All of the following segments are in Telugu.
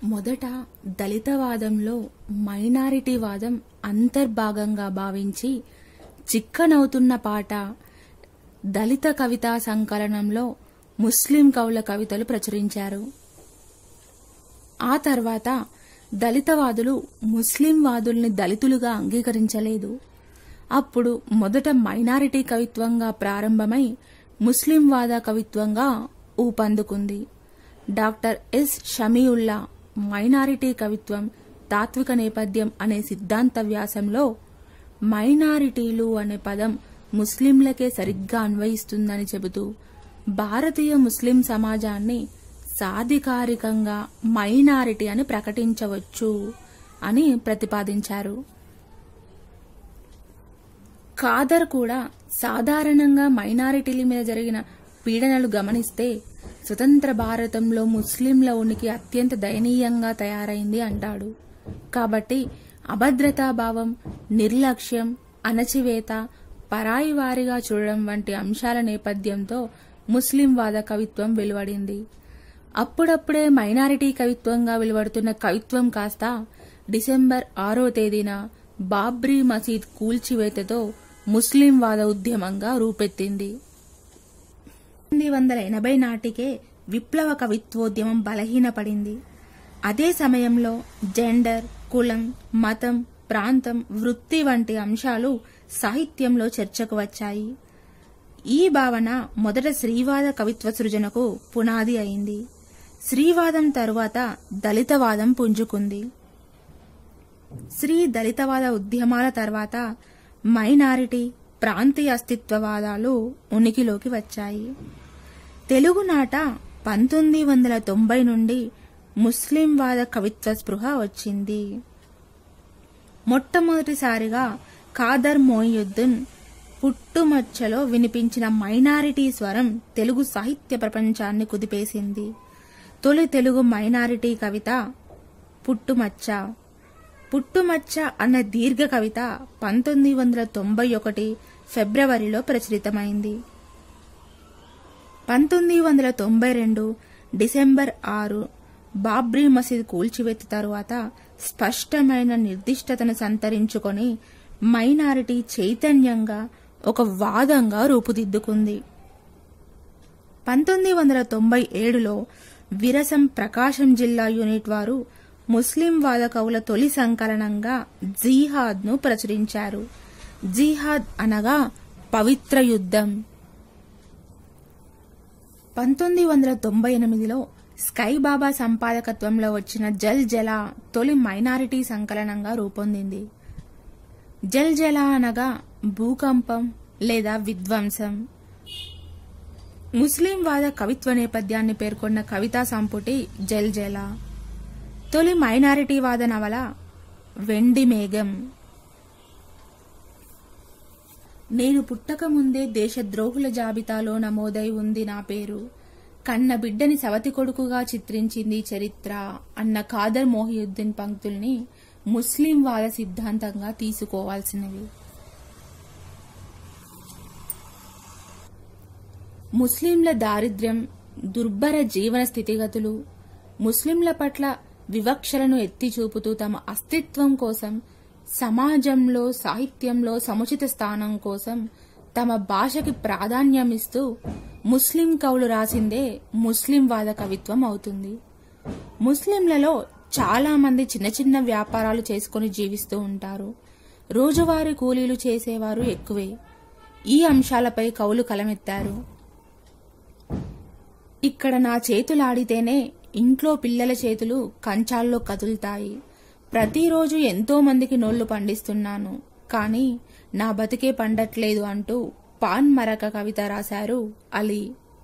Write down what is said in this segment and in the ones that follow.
మొదట దళితవాదంలో మైనారిటీ వాదం అంతర్భాగంగా భావించి చిక్కనవుతున్న పాట దళిత కవితా సంకలనంలో ముస్లిం కవుల కవితలు ప్రచురించారు ఆ తర్వాత దళితవాదులు ముస్లిం వాదుల్ని దళితులుగా అంగీకరించలేదు అప్పుడు మొదట మైనారిటీ కవిత్వంగా ప్రారంభమై ముస్లిం వాద కవిత్వంగా ఊపందుకుంది డాక్టర్ ఎస్ షమీవుల్లా మైనారిటీ కవిత్వం తాత్విక నేపథ్యం అనే సిద్ధాంత వ్యాసంలో మైనారిటీలు అనే పదం ముస్లింలకే సరిగ్గా అన్వయిస్తుందని చెబుతూ భారతీయ ముస్లిం సమాజాన్ని సాధికారికంగా మైనారిటీ అని ప్రకటించవచ్చు అని ప్రతిపాదించారు ఖాదర్ కూడా సాధారణంగా మైనారిటీల మీద జరిగిన పీడనలు గమనిస్తే స్వతంత్ర భారతంలో ముస్లింల ఉనికి అత్యంత దయనీయంగా తయారైంది అంటాడు కాబట్టి అభద్రతాభావం నిర్లక్ష్యం అణచివేత పరాయి వారిగా చూడడం వంటి అంశాల నేపథ్యంతో ముస్లిం వాద కవిత్వం వెలువడింది అప్పుడప్పుడే మైనారిటీ కవిత్వంగా వెలువడుతున్న కవిత్వం కాస్త డిసెంబర్ ఆరో తేదీన బాబ్రీ మసీద్ కూల్చివేతతో ముస్లిం వాద ఉద్యమంగా రూపెత్తింది పంతొమ్మిది వందల ఎనభై నాటికే విప్లవ కవిత్వోద్యమం బలహీనపడింది అదే సమయంలో జెండర్ కులం మతం ప్రాంతం వృత్తి వంటి అంశాలు సాహిత్యంలో చర్చకు వచ్చాయి ఈ భావన మొదట శ్రీవాద కవిత్వ సృజనకు పునాది అయింది శ్రీవాదం తరువాత దళితవాదం పుంజుకుంది శ్రీ దళితవాద ఉద్యమాల తర్వాత మైనారిటీ ప్రాంతీయ అస్తిత్వవాదాలు ఉనికిలోకి వచ్చాయి తెలుగునాట పంతొమ్మిది వందల తొంభై నుండి ముస్లిం వాద కవిత్వ స్పృహ వచ్చింది మొట్టమొదటిసారిగా ఖాదర్ మోయియుద్దీన్ పుట్టుమచ్చలో వినిపించిన మైనారిటీ స్వరం తెలుగు సాహిత్య ప్రపంచాన్ని కుదిపేసింది తొలి తెలుగు మైనారిటీ కవిత పుట్టుమచ్చ పుట్టుమచ్చ అన్న దీర్ఘ కవిత పంతొమ్మిది వందల తొంభై ఒకటి ఫిబ్రవరిలో ప్రచురితమైంది పంతొమ్మిది వందల తొంభై రెండు డిసెంబర్ ఆరు బాబ్రీ మసీద్ కూల్చివేత తరువాత స్పష్టమైన నిర్దిష్టతను సంతరించుకొని మైనారిటీ చైతన్యంగా ఒక వాదంగా రూపుదిద్దుకుంది పంతొమ్మిది వందల తొంభై ఏడులో విరసం ప్రకాశం జిల్లా యూనిట్ వారు ముస్లిం వాద కవుల తొలి సంకలనంగా జీహాద్ను ప్రచురించారు జీహాద్ అనగా పవిత్ర యుద్ధం పంతొమ్మిది వందల తొంభై ఎనిమిదిలో స్కై బాబా సంపాదకత్వంలో వచ్చిన జల్ జల తొలి మైనారిటీ సంకలనంగా రూపొందింది జల్ జల అనగా భూకంపం లేదా విధ్వంసం ముస్లిం వాద కవిత్వ నేపథ్యాన్ని పేర్కొన్న కవితా సంపుటి జల్ జల తొలి మైనారిటీ వాద నవల వెండి మేఘం నేను పుట్టక ముందే దేశద్రోహుల జాబితాలో నమోదై ఉంది నా పేరు కన్న బిడ్డని సవతి కొడుకుగా చిత్రించింది చరిత్ర అన్న ఖాదర్ మోహియుద్దీన్ పంక్తుల్ని ముస్లిం వాద సిద్ధాంతంగా తీసుకోవాల్సినవి ముస్లింల దారిద్ర్యం దుర్భర జీవన స్థితిగతులు ముస్లింల పట్ల వివక్షలను ఎత్తి చూపుతూ తమ అస్తిత్వం కోసం సమాజంలో సాహిత్యంలో సముచిత స్థానం కోసం తమ భాషకి ప్రాధాన్యమిస్తూ ముస్లిం కవులు రాసిందే ముస్లిం వాద కవిత్వం అవుతుంది ముస్లింలలో చాలా మంది చిన్న చిన్న వ్యాపారాలు చేసుకుని జీవిస్తూ ఉంటారు రోజువారీ కూలీలు చేసేవారు ఎక్కువే ఈ అంశాలపై కవులు కలమెత్తారు ఇక్కడ నా చేతులాడితేనే ఇంట్లో పిల్లల చేతులు కంచాల్లో కదులుతాయి ప్రతిరోజు ఎంతో మందికి నోళ్లు పండిస్తున్నాను కానీ నా బతికే పండట్లేదు అంటూ పాన్ మరక కవిత రాశారు అలీ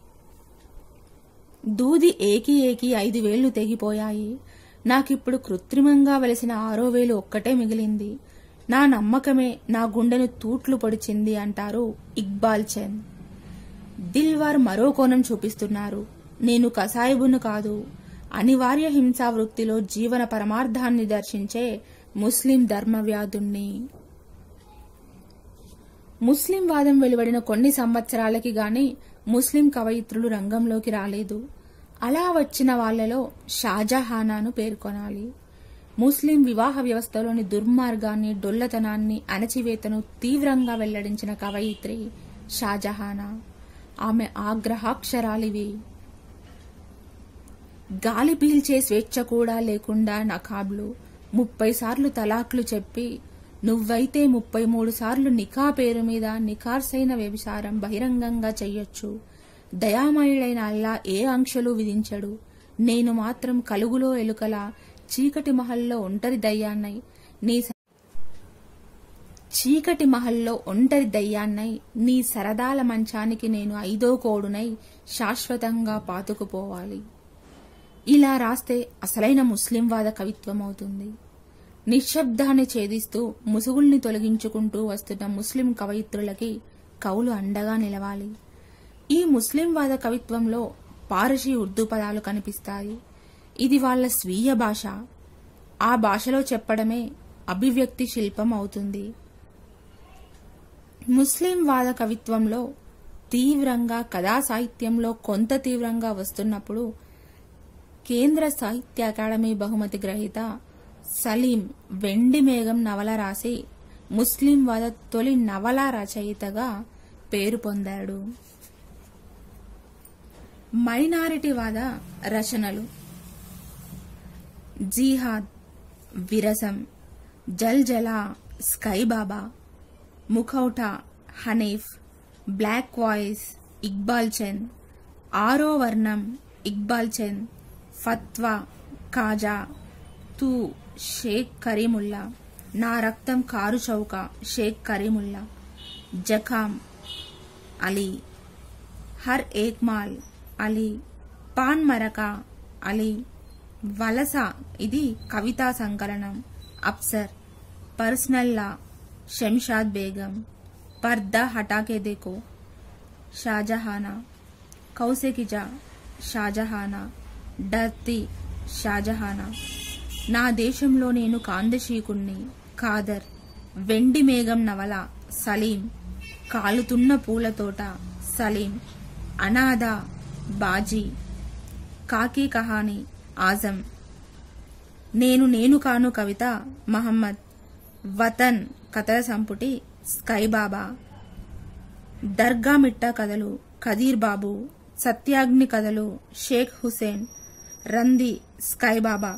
దూది ఏకి ఏకి ఐదు వేళ్లు తెగిపోయాయి నాకిప్పుడు కృత్రిమంగా వెలిసిన ఆరో వేలు ఒక్కటే మిగిలింది నా నమ్మకమే నా గుండెను తూట్లు పొడిచింది అంటారు ఇక్బాల్ చంద్ దిల్వార్ మరో కోణం చూపిస్తున్నారు నేను కసాయిబును కాదు అనివార్య హింసా వృత్తిలో జీవన పరమార్థాన్ని దర్శించే ముస్లిం ధర్మవ్యాధుణ్ణి ముస్లిం వాదం వెలువడిన కొన్ని సంవత్సరాలకి గాని ముస్లిం కవయిత్రులు రంగంలోకి రాలేదు అలా వచ్చిన వాళ్ళలో షాజహానాను పేర్కొనాలి ముస్లిం వివాహ వ్యవస్థలోని దుర్మార్గాన్ని డొల్లతనాన్ని అణచివేతను తీవ్రంగా వెల్లడించిన కవయిత్రి షాజహానా ఆమె ఆగ్రహాక్షరాలివి గాలి పీల్చే స్వేచ్ఛ కూడా లేకుండా నకాబ్లు ముప్పై సార్లు తలాక్లు చెప్పి నువ్వైతే ముప్పై మూడు సార్లు నికా పేరు మీద నికార్సైన వ్యభిచారం బహిరంగంగా చెయ్యొచ్చు దయామయుడైన అల్లా ఏ ఆంక్షలు విధించడు నేను మాత్రం కలుగులో ఎలుకలా చీకటి మహల్లో ఒంటరి దయ్యాన్నై నీ స- చీకటి మహల్లో ఒంటరి దయ్యాన్నై నీ సరదాల మంచానికి నేను ఐదో కోడునై శాశ్వతంగా పాతుకుపోవాలి ఇలా రాస్తే అసలైన ముస్లింవాద కవిత్వం అవుతుంది నిశ్శబ్దాన్ని ఛేదిస్తూ ముసుగుల్ని తొలగించుకుంటూ వస్తున్న ముస్లిం కవయిత్రులకి కవులు అండగా నిలవాలి ఈ ముస్లింవాద కవిత్వంలో పారసీ ఉర్దూ పదాలు కనిపిస్తాయి ఇది వాళ్ళ స్వీయ భాష ఆ భాషలో చెప్పడమే అభివ్యక్తి శిల్పం అవుతుంది ముస్లిం వాద కవిత్వంలో తీవ్రంగా కథా సాహిత్యంలో కొంత తీవ్రంగా వస్తున్నప్పుడు కేంద్ర సాహిత్య అకాడమీ బహుమతి గ్రహీత సలీం వెండి మేఘం నవల రాసి ముస్లిం వాద తొలి నవల రచయితగా పేరు పొందాడు మైనారిటీ వాద రచనలు జీహాద్ విరసం జల్ జలా స్కై బాబా ముఖౌటా హనీఫ్ బ్లాక్ వాయిస్ ఇక్బాల్ చంద్ ఆరో వర్ణం ఇక్బాల్ చంద్ ఫత్వా కాజా తూ షేక్ కరీముల్లా నా రక్తం కారు చౌక షేక్ కరీముల్లా జఖాం అలీ హర్ ఏక్ మాల్ అలీ పాన్ మరకా అలీ వలస ఇది కవితా సంకలనం అప్సర్ పర్సనల్ లా శంషాద్ బేగం పర్దా హటాకే దేకో షాజహానా కౌసెకిజా షాజహానా డర్తి షాజహానా నా దేశంలో నేను కాందశీకుణ్ణి ఖాదర్ వెండి మేఘం నవల సలీం కాలుతున్న పూలతోట సలీం అనాథ బాజీ కాకి కహాని ఆజం నేను నేను కాను కవిత మహమ్మద్ వతన్ కథల సంపుటి స్కై బాబా దర్గా మిట్టా కథలు ఖదీర్ బాబు సత్యాగ్ని కథలు షేక్ హుసేన్ రంది స్కై బాబా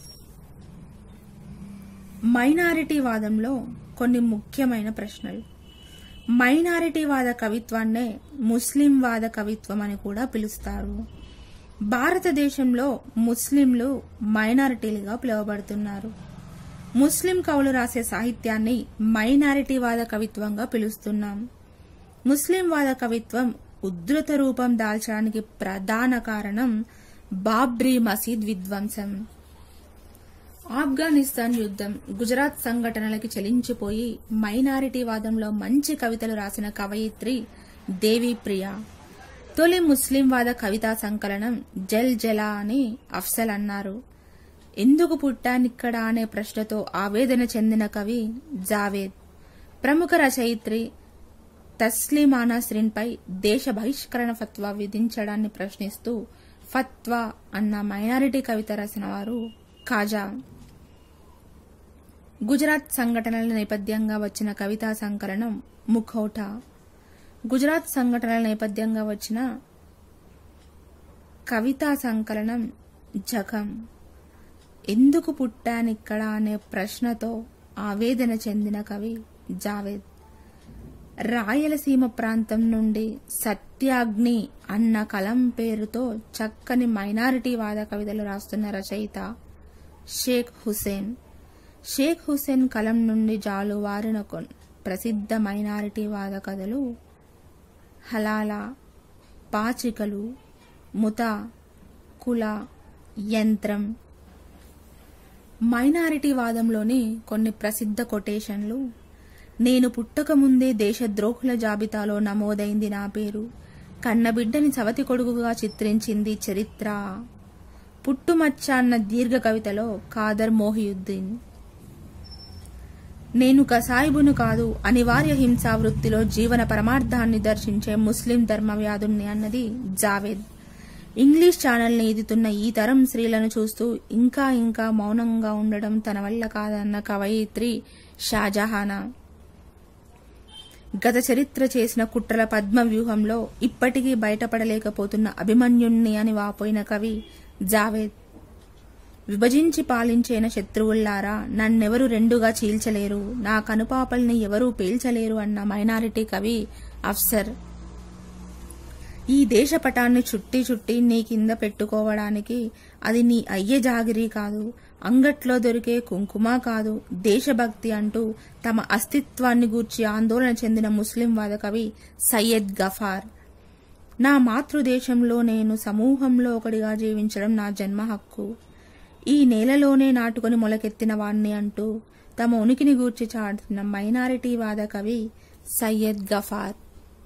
మైనారిటీ వాదంలో కొన్ని ముఖ్యమైన ప్రశ్నలు మైనారిటీ వాద కవిత్వాన్నే ముస్లిం వాద కవిత్వం అని కూడా పిలుస్తారు భారతదేశంలో ముస్లింలు మైనారిటీలుగా పిలువబడుతున్నారు ముస్లిం కవులు రాసే సాహిత్యాన్ని మైనారిటీ వాద కవిత్వంగా పిలుస్తున్నాం ముస్లిం వాద కవిత్వం ఉధృత రూపం దాల్చడానికి ప్రధాన కారణం బాబ్రీ మసీద్ విధ్వంసం ఆఫ్ఘనిస్తాన్ యుద్ధం గుజరాత్ సంఘటనలకి చలించిపోయి మైనారిటీ వాదంలో మంచి కవితలు రాసిన కవయిత్రి దేవి ప్రియ తొలి ముస్లిం వాద కవితా సంకలనం జల్ జలా అని అఫ్సల్ అన్నారు ఎందుకు పుట్టానిక్కడ అనే ప్రశ్నతో ఆవేదన చెందిన కవి జావేద్ ప్రముఖ రచయిత్రి తస్లీమా నస్రిన్పై దేశ బహిష్కరణ ఫత్వా విధించడాన్ని ప్రశ్నిస్తూ ఫత్వా అన్న మైనారిటీ కవిత రాసిన వారు కాజా గుజరాత్ సంఘటనల నేపథ్యంగా వచ్చిన కవితా సంకలనం ముఖౌటా గుజరాత్ సంఘటనల నేపథ్యంగా వచ్చిన కవితా సంకలనం జఖం ఎందుకు పుట్టానిక్కడ అనే ప్రశ్నతో ఆవేదన చెందిన కవి జావేద్ రాయలసీమ ప్రాంతం నుండి సత్యాగ్ని అన్న కలం పేరుతో చక్కని మైనారిటీ వాద కవితలు రాస్తున్న రచయిత షేక్ హుసేన్ షేక్ హుసేన్ కలం నుండి జాలువారిన కొన్ ప్రసిద్ధ మైనారిటీ వాద కథలు హలాలా పాచికలు ముత కుల యంత్రం మైనారిటీ వాదంలోని కొన్ని ప్రసిద్ధ కొటేషన్లు నేను పుట్టకముందే దేశద్రోహుల జాబితాలో నమోదైంది నా పేరు కన్నబిడ్డని సవతి కొడుకుగా చిత్రించింది చరిత్ర పుట్టుమచ్చ అన్న దీర్ఘ కవితలో ఖాదర్ మోహియుద్దీన్ నేను కసాయిబును కాదు అనివార్య హింసా వృత్తిలో జీవన పరమార్థాన్ని దర్శించే ముస్లిం ధర్మవ్యాధుణ్ణి అన్నది జావేద్ ఇంగ్లీష్ ఛానల్ని ఈదుతున్న ఈ తరం స్త్రీలను చూస్తూ ఇంకా ఇంకా మౌనంగా ఉండడం తన వల్ల కాదన్న కవయిత్రి షాజహానా గత చరిత్ర చేసిన కుట్రల పద్మ వ్యూహంలో ఇప్పటికీ బయటపడలేకపోతున్న అభిమన్యుణ్ణి అని వాపోయిన కవి జావేద్ విభజించి పాలించేన శత్రువుల్లారా నన్నెవరు రెండుగా చీల్చలేరు నా కనుపాపల్ని ఎవరూ పేల్చలేరు అన్న మైనారిటీ కవి అఫ్సర్ ఈ దేశపటాన్ని చుట్టి చుట్టి నీ కింద పెట్టుకోవడానికి అది నీ అయ్యే జాగిరి కాదు అంగట్లో దొరికే కుంకుమ కాదు దేశభక్తి అంటూ తమ అస్తిత్వాన్ని గూర్చి ఆందోళన చెందిన ముస్లిం వాద కవి సయ్యద్ గఫార్ నా మాతృదేశంలో నేను సమూహంలో ఒకడిగా జీవించడం నా జన్మ హక్కు ఈ నేలలోనే నాటుకొని మొలకెత్తిన వాణ్ణి అంటూ తమ ఉనికిని గూర్చి చాటుతున్న మైనారిటీ వాద కవి సయ్యద్ గఫార్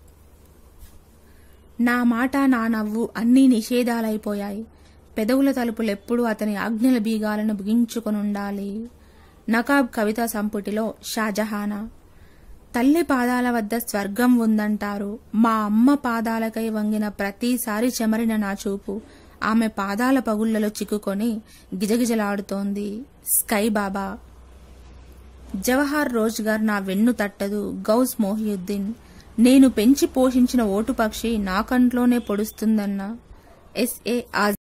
నా మాట నా నవ్వు అన్నీ నిషేధాలైపోయాయి పెదవుల తలుపులెప్పుడూ అతని ఆజ్ఞల బీగాలను బిగించుకొనుండాలి నకాబ్ కవితా సంపుటిలో షాజహానా తల్లి పాదాల వద్ద స్వర్గం ఉందంటారు మా అమ్మ పాదాలకై వంగిన ప్రతిసారి చెమరిన నా చూపు ఆమె పాదాల పగుళ్లలో చిక్కుకొని గిజగిజలాడుతోంది స్కై బాబా జవహర్ రోజ్గార్ నా వెన్ను తట్టదు గౌస్ మోహియుద్దీన్ నేను పెంచి పోషించిన ఓటు పక్షి నా కంట్లోనే పొడుస్తుందన్న ఎస్ఏ ఆజ్